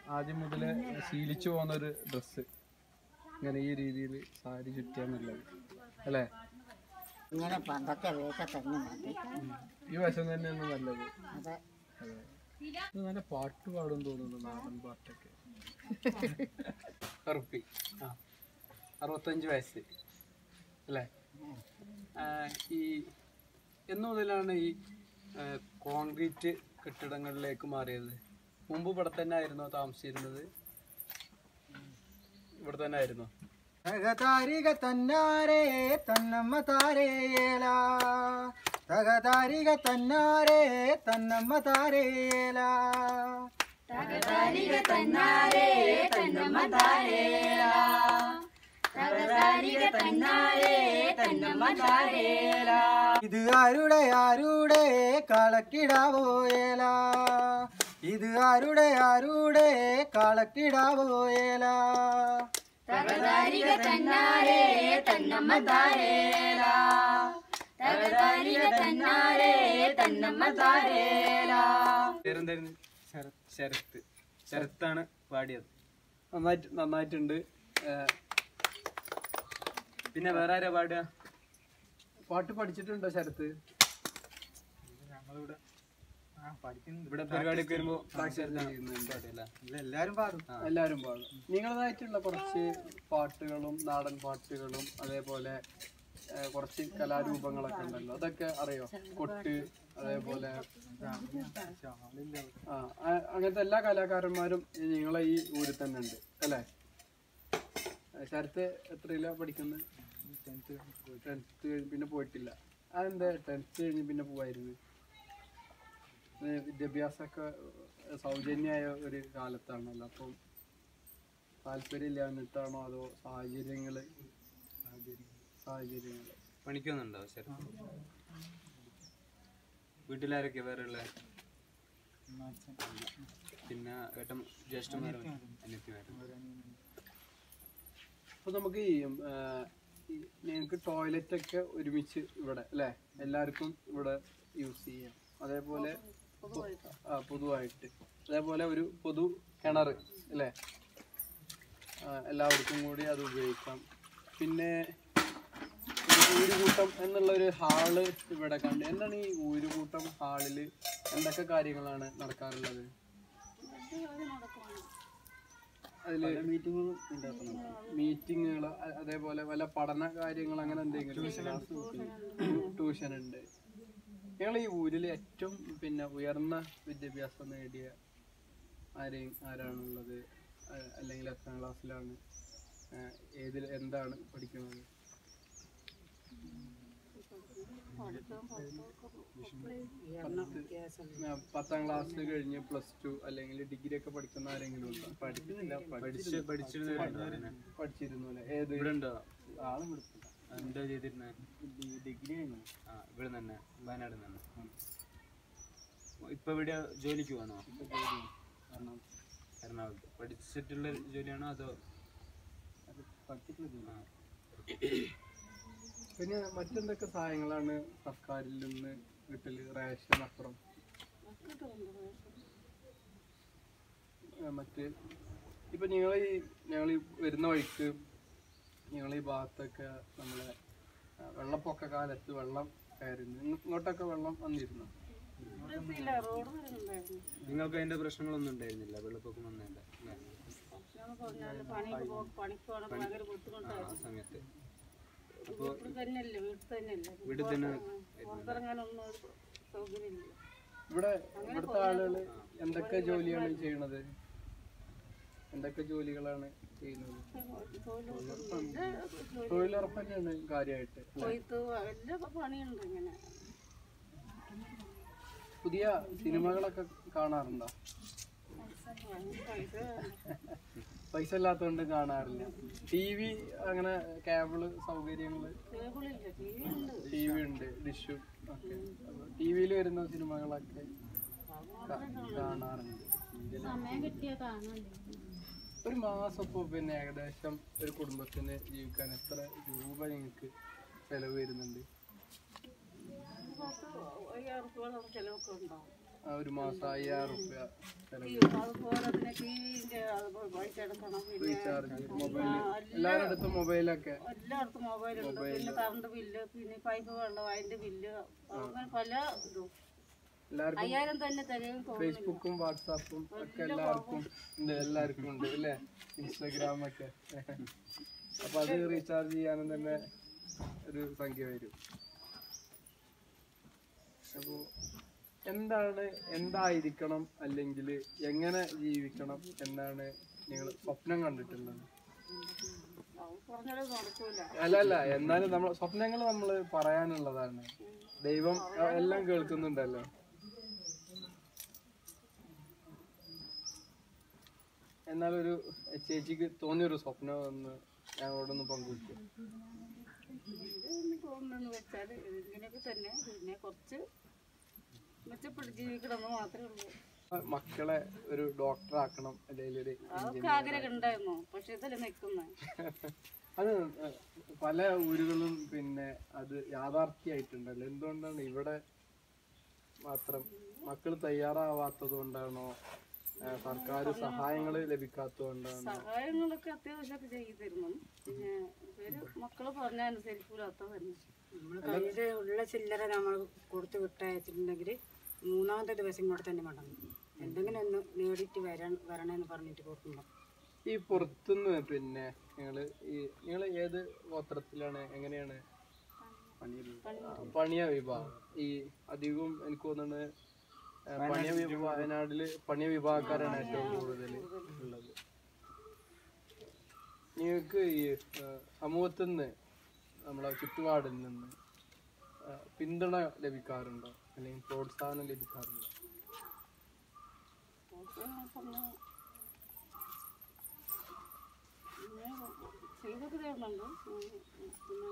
ആദ്യം മുതലേ ശീലിച്ചു പോകുന്ന ഒരു ഡ്രസ്സ് ഇങ്ങനെ ഈ രീതിയിൽ സാരി ചുറ്റിയാൽ നല്ലത് അല്ലേ ഇങ്ങനെ പണ്ടത്തെ വേഷ തന്നെ മതി ഈ വശം തന്നെയാണ് നല്ലത് അതെ അതെ ഇത് നല്ല പാട്ട് പാടും തോന്നുന്നു നാടൻ പാട്ടൊക്കെ ഉറുപ്പി ആ അറുപത്തഞ്ച് വയസ്സ് അല്ലേ ആ, ഈ എന്ന് മുതലാണ് ഈ ആ, കോൺക്രീറ്റ് കെട്ടിടങ്ങളിലേക്ക് മാറിയത് മുമ്പ് ഇവിടെ തന്നെ ആയിരുന്നോ താമസിച്ചിരുന്നത് ഇവിടെ തന്നെ ആയിരുന്നോ തകതാരിക തന്നാരേ തന്നമ്മ താരേല തകതാരിക തന്നാരേ തന്നമ്മ താരേല ഇത് ആരുടെ ആരുടെ കളക്കിടാവോയേല ഇത് ആരുടെ ആരുടെ കളക്കിടാവോയേല പേരെന്തായിരുന്നു ശരത്ത് ശരത്താണ് പാടിയത് നന്നായിട്ട് നന്നായിട്ടുണ്ട് ആ, പിന്നെ വേറെ ആരാ പാടുക പാട്ട് പഠിച്ചിട്ടുണ്ടോ ശരത്ത് ഞങ്ങളിവിടെ ആ പഠിക്കുന്നുണ്ട് ഇവിടെ പരിപാടിയൊക്കെ വരുമ്പോ പ്രാക്ടീസ് ചെയ്യുന്നുണ്ട് പാടില്ല എല്ലാരും പാടും എല്ലാവരും പാടും നിങ്ങളതായിട്ടുള്ള കുറച്ച് പാട്ടുകളും നാടൻ പാട്ടുകളും അതേപോലെ ആ, കുറച്ച് കലാരൂപങ്ങളൊക്കെ ഉണ്ടല്ലോ അതൊക്കെ അറിയോ കൊട്ട് അതേപോലെ ആ ആ- അങ്ങനത്തെ എല്ലാ കലാകാരന്മാരും നിങ്ങളെ ഈ ഊരിൽ തന്നെ ഉണ്ട് അല്ലേ ആ, ശരത്ത് എത്രയില പഠിക്കുന്നത് ടെൻത്ത് കഴിഞ്ഞ് പിന്നെ പോയിട്ടില്ല അതെന്താ ടെൻത്ത് കഴിഞ്ഞ് പിന്നെ പോവായിരുന്നു ഇത് വിദ്യാഭ്യാസമൊക്കെ സൗജന്യമായ ഒരു കാലത്താണല്ലോ അപ്പം താല്പര്യമില്ല എന്നിട്ടാണോ അതോ സാഹചര്യങ്ങള് സാഹചര്യങ്ങള് പണിക്കൊന്നുണ്ടോ ശരി വീട്ടിലാരൊക്കെ വേറെ ഉള്ള പിന്നെ ഏട്ടൻ ജ്യേഷ്ഠന്മാരും അനിയത്തിമാരും അപ്പൊ നമുക്ക് ഈ ആ, ഈ ഞങ്ങൾക്ക് ടോയ്ലറ്റ് ഒക്കെ ഒരുമിച്ച് ഇവിടെ അല്ലേ എല്ലാവർക്കും ഇവിടെ യൂസ് ചെയ്യാം അതേപോലെ ആ പൊതുവായിട്ട് അതേപോലെ ഒരു പൊതു കിണർ അല്ലേ ആ, എല്ലാവർക്കും കൂടി അത് ഉപയോഗിക്കാം പിന്നെ ഒരു ഊരുകൂട്ടം എന്നുള്ള ഒരു ഹാള് ഇവിടെ കണ്ട് എന്താണ് ഈ ഊരുകൂട്ടം ഹാളില് എന്തൊക്കെ കാര്യങ്ങളാണ് നടക്കാറുള്ളത് അതില് മീറ്റിങ്ങുകൾ അതേപോലെ വല്ല പഠന കാര്യങ്ങൾ അങ്ങനെ എന്തെങ്കിലും ട്യൂഷൻ ഉണ്ട് ഞങ്ങൾ ഈ ഊരിൽ ഏറ്റവും പിന്നെ ഉയർന്ന വിദ്യാഭ്യാസം നേടിയ ആരെയും ആരാണുള്ളത് അ- അല്ലെങ്കിൽ എത്രാം ക്ലാസ്സിലാണ് ആ, ഏതിൽ എന്താണ് പഠിക്കുന്നത് ആ, പത്താം ക്ലാസ് കഴിഞ്ഞ് പ്ലസ് ടു അല്ലെങ്കിൽ ഡിഗ്രി ഒക്കെ പഠിക്കുന്ന ആരെങ്കിലും ഉണ്ടോ പഠിക്കുന്നില്ല പഠിച്ച് പഠിച്ചിരുന്ന പഠിച്ചിരുന്നു അല്ലേ ഏത് ഇവിടെ ഉണ്ടോ ആള് വിളിച്ചില്ല എന്താ ചെയ്തിരുന്നത് ഡിഗ്രി കഴിഞ്ഞു ആ ഇവിടെ തന്നെ വയനാട് തന്നെ ഇപ്പൊ ഇവിടെ ജോലിക്ക് പോകണോ എറണാകുളത്ത് പഠിച്ചിട്ടുള്ള ജോലിയാണോ അതോ ആ. പിന്നെ മറ്റെന്തൊക്കെ സഹായങ്ങളാണ് സർക്കാരിൽ നിന്ന് വീട്ടില് റേഷൻ അപ്പുറം ആ, മറ്റ് ഇപ്പൊ നിങ്ങൾ ഈ ഞങ്ങൾ ഈ വരുന്ന വഴിക്ക് ഞങ്ങൾ ഈ ഭാഗത്തൊക്കെ നമ്മളെ ആ, വെള്ളപ്പൊക്ക കാലത്ത് വെള്ളം കയറുന്നു ഇങ്ങ- ഇങ്ങോട്ടൊക്കെ വെള്ളം വന്നിരുന്നു നിങ്ങൾക്ക് അതിന്റെ പ്രശ്നങ്ങളൊന്നും ഉണ്ടായിരുന്നില്ല വെള്ളപ്പൊക്കം വന്നതിന്റെ അല്ലേ? ആ, ആ സമയത്ത് അപ്പോ വീട്ടിൽ തന്നെ ഇവിടെ ഇവിടുത്തെ ആളുകൾ എന്തൊക്കെ ജോലിയാണ് ചെയ്യണത് എന്തൊക്കെ ജോലികളാണ് ചെയ്യുന്നത് തൊഴിലുറപ്പ് തന്നെയാണ് കാര്യമായിട്ട് പണിയുണ്ട് ഇങ്ങനെ പുതിയ സിനിമകളൊക്കെ കാണാറുണ്ടോ പൈസ ഇല്ലാത്തതുകൊണ്ട് കാണാറില്ല ടി വി അങ്ങനെ കേബിള് സൗകര്യങ്ങള് കേബിളില്ല ടി വി ഉണ്ട് ടി വി ഉണ്ട് ഡിഷും ഒക്കെ ടി വിയിൽ വരുന്ന സിനിമകളൊക്കെ കാ- കാണാറുണ്ട് സമയം കിട്ടിയ കാണാണ്ട് ഒരു മാസം ഇപ്പോൾ പിന്നെ ഏകദേശം ഒരു കുടുംബത്തിന് ജീവിക്കാൻ എത്ര രൂപ നിങ്ങൾക്ക് ചെലവ് വരുന്നുണ്ട് അയ്യായിരം രൂപ ചെലവൊക്കെ ഉണ്ടാവും ആ, ഒരു മാസം അയ്യായിരം റുപ്യ അതുപോലെ തന്നെ ടിവിന്റെ അതുപോലെ പൈസ എടുക്കണം പിന്നെ റീചാർജ് മൊബൈല് എല്ലാവരുടെ അടുത്തും മൊബൈലൊക്കെ എല്ലായിടത്തും മൊബൈലുണ്ട് പിന്നെ കറണ്ട് ബില്ല് പിന്നെ പൈപ്പ് വെള്ളം അതിന്റെ ബില്ല് അങ്ങനെ പല ഇതും എല്ലാവർക്കും അയ്യായിരം തന്നെ തരും തോന്നുന്നു ഫേസ്ബുക്കും വാട്സാപ്പും ഒക്കെ എല്ലാവർക്കും ഉണ്ട് എല്ലാവർക്കും ഉണ്ട് അല്ലേ ഇൻസ്റ്റാഗ്രാം ഒക്കെ അപ്പൊ അത് റീചാർജ് ചെയ്യാനും തന്നെ ഒരു സംഖ്യ വരും അപ്പോ എന്താണ് എന്തായിരിക്കണം അല്ലെങ്കിൽ എങ്ങനെ ജീവിക്കണം എന്നാണ് നിങ്ങൾ സ്വപ്നം കണ്ടിട്ടുള്ളത് അത് പറഞ്ഞാലും നടക്കൂല അല്ല അല്ല എന്നാലും നമ്മൾ സ്വപ്നങ്ങൾ നമ്മൾ പറയാനുള്ളതാണ് ദൈവം അഹ് എല്ലാം കേൾക്കുന്നുണ്ടല്ലോ എന്നാലൊരു ചേച്ചിക്ക് തോന്നിയൊരു സ്വപ്നം ഒന്ന് ഞങ്ങളോടൊന്ന് പങ്കുവയ്ക്കും ഇതെന്ന് തോന്നുന്നു വെച്ചാൽ ഇങ്ങനെയൊക്കെ തന്നെ പിന്നെ കുറച്ച് മെച്ചപ്പെട്ട് ജീവിക്കണമെന്ന് മാത്രമേ ഉള്ളൂ മക്കളെ ഒരു ഡോക്ടർ ആക്കണം അല്ലെങ്കിൽ ഒരു അതൊക്കെ ആഗ്രഹം ഉണ്ടായിരുന്നു പക്ഷെ ഇതല്ലേ നിൽക്കുന്നത് അത് പല ഊരുകളും പിന്നെ അത് യാഥാർത്ഥ്യമായിട്ടുണ്ടല്ലോ എന്തുകൊണ്ടാണ് ഇവിടെ മാത്രം മക്കൾ തയ്യാറാവാത്തത് കൊണ്ടാണോ സർക്കാർ സഹായങ്ങൾ ലഭിക്കാത്തത് കൊണ്ടാണോ സഹായങ്ങളൊക്കെ അത്യാവശ്യമൊക്കെ ചെയ്തു തരുന്നു പിന്നെ ഇവര് മക്കള് പറഞ്ഞ അനുസരിക്കൂലാത്ത തന്നെ നമ്മൾ കയ്യിൽ ഉള്ള ചില്ലറ നമ്മൾ കൊടുത്ത് വിട്ടയച്ചിട്ടുണ്ടെങ്കിൽ മൂന്നാമത്തെ ദിവസം ഇങ്ങോട്ട് തന്നെ മടങ്ങും എന്തെങ്കിലും ഒന്ന് നേടിയിട്ട് വരാൻ വരണമെന്ന് പറഞ്ഞിട്ട് കൊടുക്കുമ്പോൾ ഈ പുറത്തുനിന്ന് പിന്നെ നിങ്ങള് ഈ നിങ്ങൾ ഏത് ഗോത്രത്തിലാണ് എങ്ങനെയാണ് ആ, പണിയ വിഭാഗം ഈ അധികവും എനിക്ക് തോന്നുന്നത് ആ, പണിയ വിഭാഗ വയനാട്ടില് പണിയ വിഭാഗക്കാരാണ് ഏറ്റവും കൂടുതൽ ഉള്ളത് നിങ്ങൾക്ക് ഈ ആ, സമൂഹത്തിൽ നിന്ന് നമ്മളെ ചുറ്റുപാടിൽ നിന്ന് ആ, പിന്തുണ ലഭിക്കാറുണ്ടോ അല്ലെങ്കിൽ പ്രോത്സാഹനം ലഭിക്കാറുണ്ടോ പിന്നെ ചെയ്തൊക്കെ തരുന്നുണ്ട് ഉം, ഉം, പിന്നെ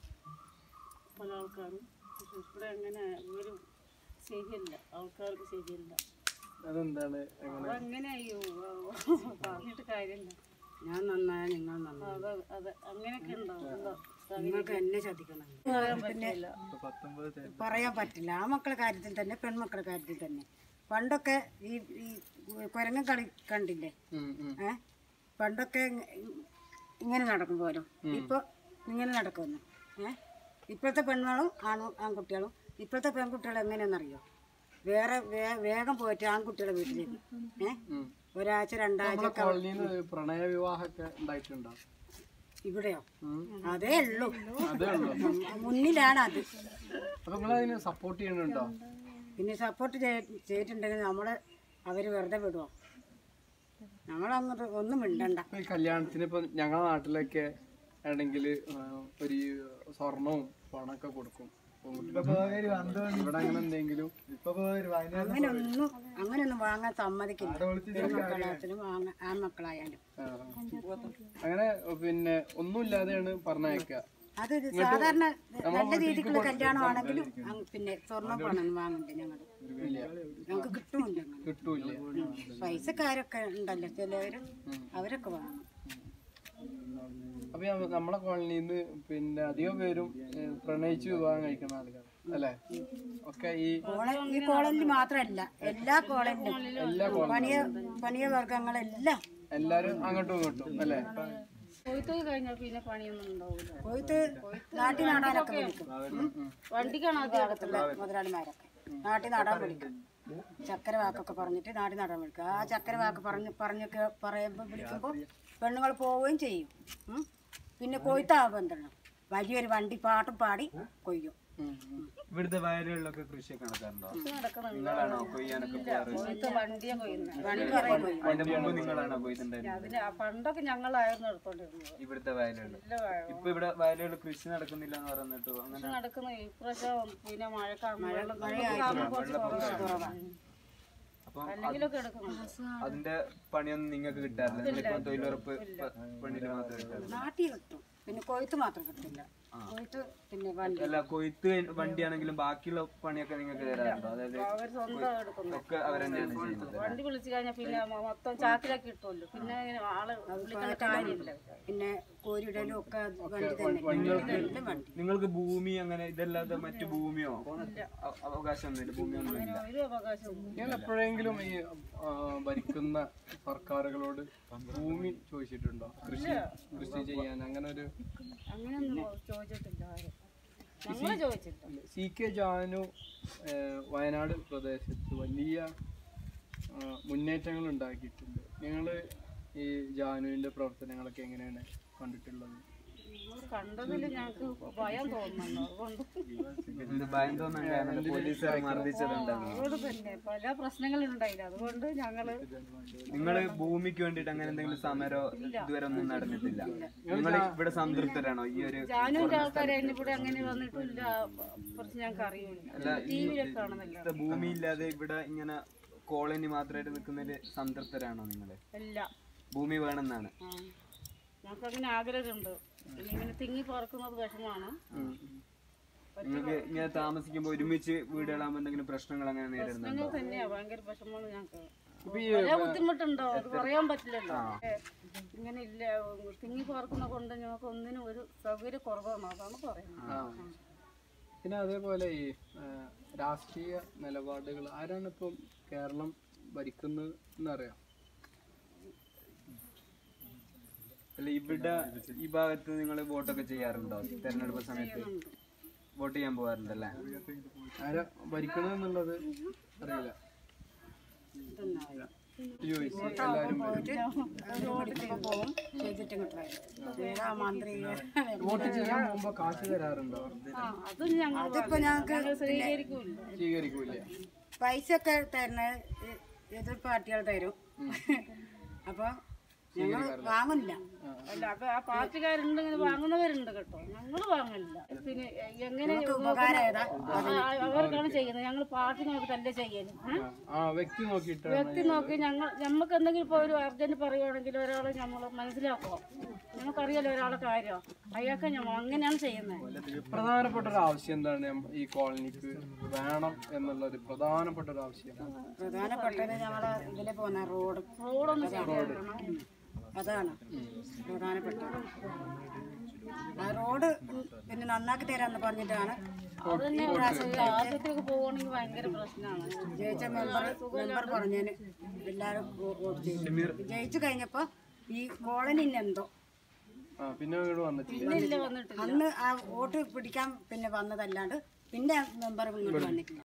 പല ആൾക്കാരും പക്ഷെ ഇവിടെ അങ്ങനെ ഇവര് ശരിയല്ല ആൾക്കാർക്ക് ശരിയല്ല അതെന്താണ് എങ്ങനെ അതങ്ങനെ അയ്യോ പറഞ്ഞിട്ട് കാര്യമില്ല ഞാൻ നന്നായ നിങ്ങൾ നന്നായി അതെ അതെ അങ്ങനെയൊക്കെ ഉണ്ടാവും എന്താ നിങ്ങൾക്ക് എന്നെ ചതിക്കണം പിന്നെ പറയാൻ പറ്റില്ല ആ മക്കളുടെ കാര്യത്തിൽ തന്നെ പെൺമക്കളുടെ കാര്യത്തിൽ തന്നെ പണ്ടൊക്കെ ഈ ഈ കുരങ്ങൻ കളി കണ്ടില്ലേ ഉം, ഉം. ഏ പണ്ടൊക്കെ ഇങ്ങ- ഇങ്ങനെ നടക്കും പോലും ഇപ്പൊ ഇങ്ങനെ നടക്കുന്നു ഏ ഇപ്പോഴത്തെ പെണ്ണുങ്ങളും ആണു ആൺകുട്ടികളും ഇപ്പോഴത്തെ പെൺകുട്ടികൾ എങ്ങനെയാണെന്നറിയോ വേറെ വേ- വേഗം പോയിട്ട് ആൺകുട്ടികളെ വീട്ടിലേക്ക് ഏ ഉം. ഒരാഴ്ച രണ്ടാഴ്ച നമ്മുടെ കോളനിയിൽ നിന്ന് പ്രണയ വിവാഹമൊക്കെ ഉണ്ടായിട്ടുണ്ടോ ഇവിടെയോ ഉം. അതേ ഉള്ളൂ അതേ ഉള്ളൂ മുന്നിലാണ് അത് അപ്പൊ നിങ്ങൾ അതിന് സപ്പോർട്ട് ചെയ്യുന്നുണ്ടോ പിന്നെ സപ്പോർട്ട് ചെയ്തിട്ടുണ്ടെങ്കിൽ നമ്മള് അവര് വെറുതെ വിടുവോ നമ്മളങ്ങോട്ട് ഒന്നും മിണ്ടണ്ട ഇപ്പൊ ഈ കല്യാണത്തിന് ഇപ്പൊ ഞങ്ങളുടെ നാട്ടിലൊക്കെ ആണെങ്കിൽ ഒരു സ്വർണവും പണമൊക്കെ കൊടുക്കും പെൺകുട്ടികൾക്ക് ഇവിടെ അങ്ങനെ എന്തെങ്കിലും അങ്ങനെ ഒന്നും അങ്ങനെയൊന്നും വാങ്ങാൻ സമ്മതിക്കില്ല പെൺമക്കളായാലും വാങ്ങാൻ ആൺമക്കളായാലും ആ, അങ്ങനെ പിന്നെ ഒന്നുമില്ലാതെയാണ് പറഞ്ഞയക്കുക അത് ഇത് സാധാരണ നല്ല രീതിക്കുള്ള കല്യാണമാണെങ്കിലും അങ്ങ് പിന്നെ സ്വർണ്ണം പണം വാങ്ങണ്ടേ ഞങ്ങൾ ഞങ്ങൾക്ക് കിട്ടുമില്ല അങ്ങനെ കിട്ടൂല പൈസക്കാരൊക്കെ ഉണ്ടല്ലോ ചിലവര് അവരൊക്കെ വാങ്ങും അപ്പൊ ഞാൻ- നമ്മളെ കോളനിയിൽ നിന്ന് പിന്നെ അധികം പേരും ഏ, പ്രണയിച്ച് വിവാഹം കഴിക്കുന്ന ആളുകൾ അല്ലെ ഒക്കെ ഈ കോള ഈ കോളനിയിൽ മാത്രമല്ല എല്ലാ കോളനിലും എല്ലാ പണിയ പണിയ വർഗങ്ങളെല്ലാം എല്ലാരും അങ്ങോട്ടും ഇങ്ങോട്ടും അല്ലെ കൊയ്ത്തൊക്കെ കഴിഞ്ഞാൽ പിന്നെ പണിയൊന്നും ഉണ്ടാവില്ല പോയിട്ട് നാട്ടിൽ നടാനൊക്കെ വിളിക്കും വണ്ടിക്കാണ് ആദ്യം അടുത്തുള്ള മുതലാളിമാരൊക്കെ നാട്ടിൽ നടാൻ വിളിക്കും ചക്കര വാക്കൊക്കെ പറഞ്ഞിട്ട് നാട്ടിൽ നടാൻ വിളിക്കും ആ ചക്കര വാക്ക് പറഞ്ഞ് പറഞ്ഞൊക്കെ പറയുമ്പോൾ വിളിക്കുമ്പോൾ പെണ്ണുങ്ങൾ പോവുകയും ചെയ്യും ഉം. പിന്നെ കൊയ്ത്താവുമ്പോൾ എന്താണ് വലിയൊരു വണ്ടി പാട്ടും പാടി കൊയ്യും ഇവിടുത്തെ വയലുകളിലൊക്കെ കൃഷിയൊക്കെ നടക്കാറുണ്ടോ നടക്കുന്നുണ്ട് നിങ്ങളാണോ കൊയ്യാനൊക്കെ പോകാറ് കൊയ്ത്ത് വണ്ടിയെ കൊയ്യുന്നത് വണ്ടി പറയും കൊയ്യും അതിന്റെ മുമ്പ് നിങ്ങളാണോ കൊയ്തുണ്ടായിരുന്നത് അതിന് ആ പണ്ടൊക്കെ ഞങ്ങളായിരുന്നു എടുത്തോണ്ടിരുന്നത് ഇവിടുത്തെ വയലുകളിൽ നല്ല വയ- ഇപ്പൊ ഇവിടെ വയലുകളിൽ കൃഷി നടക്കുന്നില്ല എന്ന് പറഞ്ഞിട്ട് അങ്ങനെ കൃഷി നടക്കുന്ന ഇപ്രാവശ്യം പിന്നെ മഴക്കാലം വെള്ളം കുറച്ച് കുറവാണ് അപ്പം അല്ലെങ്കിലൊക്കെ എടുക്കുന്നുണ്ട് അതിന്റെ പണിയൊന്നും നിങ്ങൾക്ക് കിട്ടാറില്ല നിങ്ങളിപ്പോ തൊഴിലുറപ്പ് പ- പണിയിൽ മാത്രമേ കിട്ടാറുള്ളൂ നാട്ടിൽ കിട്ടും പിന്നെ കൊയ്ത്ത് മാത്രം കിട്ടില്ല പോയിട്ട് പിന്നെ വണ്ടി അല്ല കൊയ്ത്ത് കഴിഞ്ഞ് വണ്ടിയാണെങ്കിലും ബാക്കിയുള്ള പണിയൊക്കെ നിങ്ങൾക്ക് തരാറുണ്ടോ അതായത് അവർ സ്വന്തം എടുക്കുന്നു ഒക്കെ അവർ തന്നെയാണ് ചെയ്യുന്നത് വണ്ടി വിളിച്ചു കഴിഞ്ഞാൽ പിന്നെ മൊ- മൊത്തം ചാക്കിലാക്കി കിട്ടുമല്ലോ പിന്നെ ഇങ്ങനെ ആള് വിളിക്കേണ്ട കാര്യമില്ല പിന്നെ കോരിടലും ഒക്കെ വണ്ടി തന്നെ എല്ലാം വണ്ടി നിങ്ങൾക്ക് ഭൂമി അങ്ങനെ ഇതല്ലാതെ മറ്റു ഭൂമിയോ അ- അവകാശമൊന്നുമില്ല ഭൂമിയൊന്നുമില്ല ഒരു അവകാശവും നിങ്ങൾ എപ്പോഴെങ്കിലും ഈ ആ, ഭരിക്കുന്ന സർക്കാരുകളോട് ഭൂമി ചോദിച്ചിട്ടുണ്ടോ കൃഷി കൃഷി ചെയ്യാൻ അങ്ങനെ ഒരു അങ്ങനെയൊന്നും ചോദിച്ചിട്ടില്ല ആരും ഞങ്ങൾ ചോദിച്ചിട്ടില്ല സി കെ ജാനു ഏ, വയനാട് പ്രദേശത്ത് വലിയ ആ, മുന്നേറ്റങ്ങൾ ഉണ്ടാക്കിയിട്ടുണ്ട് നിങ്ങൾ ഈ ജാനുവിന്റെ പ്രവർത്തനങ്ങളൊക്കെ എങ്ങനെയാണ് കണ്ടിട്ടുള്ളത് നമ്മൾ കണ്ടതിൽ ഞങ്ങൾക്ക് ഭയം തോന്നുന്നു അതുകൊണ്ട് എന്ത് ഭയം തോന്നാൻ കാരണം പോലീസുകാർ മർദ്ദിച്ചതുണ്ടാകും അതുകൊണ്ട് തന്നെ പല പ്രശ്നങ്ങളും ഉണ്ടായില്ല അതുകൊണ്ട് ഞങ്ങള് നിങ്ങൾ ഭൂമിക്ക് വേണ്ടിട്ട് അങ്ങനെ എന്തെങ്കിലും സമരോ ഇതുവരെ ഒന്നും നടന്നിട്ടില്ല നിങ്ങൾ ഇവിടെ സംതൃപ്തരാണോ ഈ ഒരു ജാനുവിന്റെ ആൾക്കാരെ ഇവിടെ അങ്ങനെ വന്നിട്ടില്ല കുറച്ച് ഞങ്ങൾക്ക് അറിയില്ല ടി വിയിലൊക്കെ കാണുന്നില്ല ഇത്ര ഭൂമി ഇല്ലാതെ ഇവിടെ ഇങ്ങനെ കോളനി മാത്രമായിട്ട് നിൽക്കുന്നതിൽ സംതൃപ്തരാണോ നിങ്ങൾ ഇല്ല ഭൂമി വേണമെന്നാണ് ആ. ഞങ്ങൾക്ക് അങ്ങനെ ആഗ്രഹമുണ്ട് പിന്നെ ഇങ്ങനെ തിങ്ങി പറക്കുന്നത് വിഷമാണ് നിങ്ങൾക്ക് ഇങ്ങനെ താമസിക്കുമ്പോൾ ഒരുമിച്ച് വീടുകളാകുമ്പോൾ എന്തെങ്കിലും പ്രശ്നങ്ങൾ അങ്ങനെ നേരിടുന്നുണ്ടോ പ്രശ്നങ്ങൾ തന്നെയാ ഭയങ്കര വിഷമമാണ് ഞങ്ങൾക്ക് ഇപ്പൊ ഈ പല ബുദ്ധിമുട്ടുണ്ടോ അത് പറയാൻ പറ്റില്ലല്ലോ ഏ, ഇങ്ങനെ ഇല്ല തിങ്ങി പാർക്കുന്ന കൊണ്ട് ഞങ്ങൾക്ക് ഒന്നിനും ഒരു സൗകര്യ കുറവാണ് അതാണ് പറയുന്നത് ആ. പിന്നെ അതേപോലെ ഈ ആ, രാഷ്ട്രീയ നിലപാടുകൾ ആരാണ് ഇപ്പം കേരളം ഭരിക്കുന്നത് എന്നറിയാം അല്ല ഇവിടെ ഈ ഭാഗത്ത് നിങ്ങൾ വോട്ടൊക്കെ ചെയ്യാറുണ്ടോ തെരഞ്ഞെടുപ്പ് സമയത്ത് വോട്ട് ചെയ്യാൻ പോകാറുണ്ടല്ലേ ആരാ ഭരിക്കണത് എന്നുള്ളത് അറിയില്ല ചോദിച്ചു എല്ലാവരും പോയിട്ട് ഓടിക്കുമ്പോൾ പോകും ചെയ്തിട്ട് ഇങ്ങോട്ട് വരും ഏതാ മന്ത്രി വോട്ട് ചെയ്യാൻ പോകുമ്പോ കാശ് തരാറുണ്ടോ ആ അതും ഞങ്ങൾ അതിപ്പോ ഞങ്ങൾക്ക് ഞങ്ങൾ സ്വീകരിക്കൂല സ്വീകരിക്കൂല പൈസ ഒക്കെ തരുന്ന എതിർ പാർട്ടികൾ തരും അപ്പൊ ഞങ്ങൾ വാങ്ങില്ല അല്ല അപ്പൊ ആ പാർട്ടിക്കാരുണ്ട് ഇങ്ങനെ വാങ്ങുന്നവരുണ്ട് കേട്ടോ ഞങ്ങൾ വാങ്ങില്ല പിന്നെ എങ്ങനെ ഉപകാരം ഏതാ ആ, അവർക്കാണ് ചെയ്യുന്നത് ഞങ്ങൾ പാർട്ടി നോക്കിട്ടല്ല ചെയ്യല് ഏ? ആ വ്യക്തി നോക്കിയിട്ടാണ് വ്യക്തി നോക്കി ഞങ്ങൾ നമുക്ക് എന്തെങ്കിലും ഇപ്പോൾ ഒരു അർജന്റ് പറയുവാണെങ്കിൽ ഒരാളെ നമ്മൾ മനസ്സിലാക്കുക നമുക്കറിയാലോ ഒരാളെ കാര്യം അയാൾക്ക് നമ്മൾ അങ്ങനെയാണ് ചെയ്യുന്നത് പ്രധാനപ്പെട്ട ഒരു ആവശ്യം എന്താണ് നമ്മ- ഈ കോളനിക്ക് വേണം എന്നുള്ള ഒരു പ്രധാനപ്പെട്ട ഒരു ആവശ്യം പ്രധാനപ്പെട്ടത് ഞങ്ങളെ ഇതിലെ പോകുന്ന റോഡ് റോഡൊന്ന് ശരിയാക്കണം അതാണ് പ്രധാനപ്പെട്ടത് ആ റോഡ് പിന്നെ നന്നാക്കി തരാന്ന് പറഞ്ഞിട്ടാണ് അത് തന്നെ ആദ്യത്തേക്ക് പോവുകയാണെങ്കിൽ ഭയങ്കര പ്രശ്നമാണ് ജയിച്ച മെമ്പർ മെമ്പർ പറഞ്ഞതിന് എല്ലാവരും വോ- വോട്ട് ചെയ്തു ജയിച്ചു കഴിഞ്ഞപ്പോ ഈ കോളനിന് എന്തോ ആ പിന്നെ അങ്ങോട്ട് വന്നിട്ടില്ല ഇല്ല വന്നിട്ടില്ല അന്ന് ആ വോട്ട് പിടിക്കാൻ പിന്നെ വന്നതല്ലാണ്ട് പിന്നെ മെമ്പർ ഇങ്ങോട്ട് വന്നിട്ടില്ല